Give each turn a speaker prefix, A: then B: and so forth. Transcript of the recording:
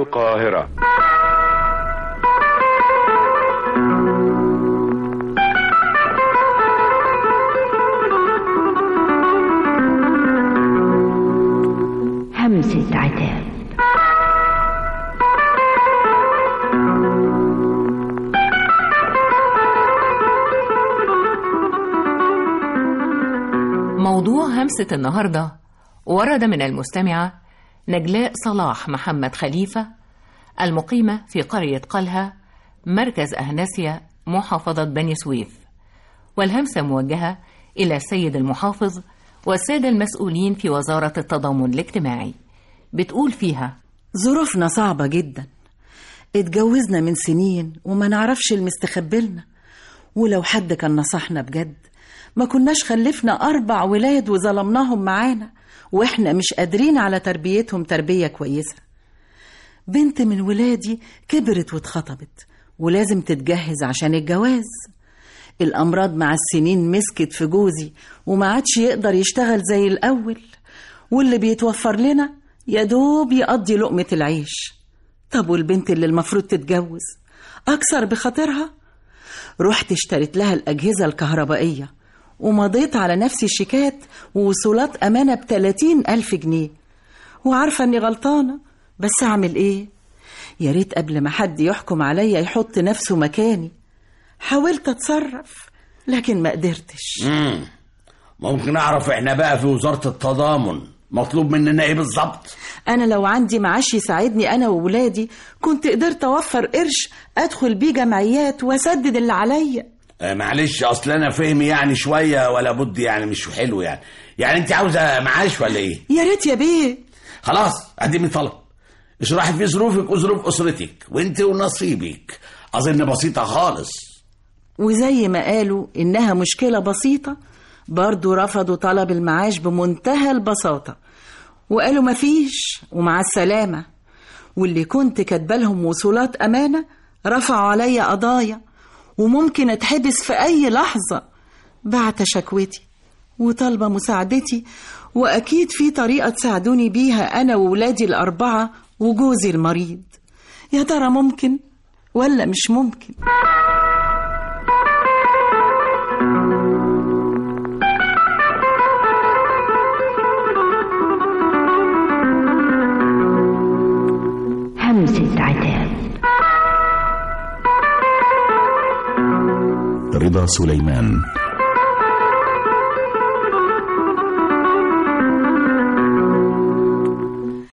A: القاهرة
B: همسة عتاب
C: موضوع همسة النهاردة ورد من المستمعة نجلاء صلاح محمد خليفة المقيمة في قرية قلها مركز أهنسيا محافظة بني سويف والهمسة موجهة إلى السيد المحافظ والسادة المسؤولين في وزارة التضامن الاجتماعي بتقول فيها
D: ظروفنا صعبة جدا اتجوزنا من سنين وما نعرفش المستخبلنا ولو حد كان نصحنا بجد ما كناش خلفنا أربع ولاد وظلمناهم معانا وإحنا مش قادرين على تربيتهم تربية كويسة بنت من ولادي كبرت واتخطبت ولازم تتجهز عشان الجواز الأمراض مع السنين مسكت في جوزي وما عادش يقدر يشتغل زي الأول واللي بيتوفر لنا يا دوب يقضي لقمة العيش طب والبنت اللي المفروض تتجوز أكثر بخاطرها رحت اشتريت لها الأجهزة الكهربائية ومضيت على نفسي شيكات ووصولات أمانة بتلاتين ألف جنيه وعارفة أني غلطانة بس أعمل إيه؟ يا ريت قبل ما حد يحكم عليا يحط نفسه مكاني حاولت أتصرف لكن ما قدرتش
E: مم. ممكن اعرف احنا بقى في وزارة التضامن مطلوب مننا ايه بالظبط
D: أنا لو عندي معاش يساعدني أنا وولادي كنت قدرت أوفر قرش أدخل بيه جمعيات وأسدد اللي عليا
E: آه معلش اصل انا فهمي يعني شوية ولا بد يعني مش حلو يعني يعني انت عاوزة معاش ولا ايه
D: يا ريت يا بيه
E: خلاص قدمي طلب اشرحي في ظروفك وظروف اسرتك وانت ونصيبك اظن بسيطة خالص
D: وزي ما قالوا إنها مشكلة بسيطة برضو رفضوا طلب المعاش بمنتهى البساطة وقالوا مفيش ومع السلامة واللي كنت كاتبالهم وصولات أمانة رفعوا عليا قضايا وممكن أتحبس في أي لحظة بعت شكوتي وطالبة مساعدتي وأكيد في طريقة تساعدوني بيها أنا وولادي الأربعة وجوزي المريض يا ترى ممكن ولا مش ممكن
B: همسة عتاب
F: رضا سليمان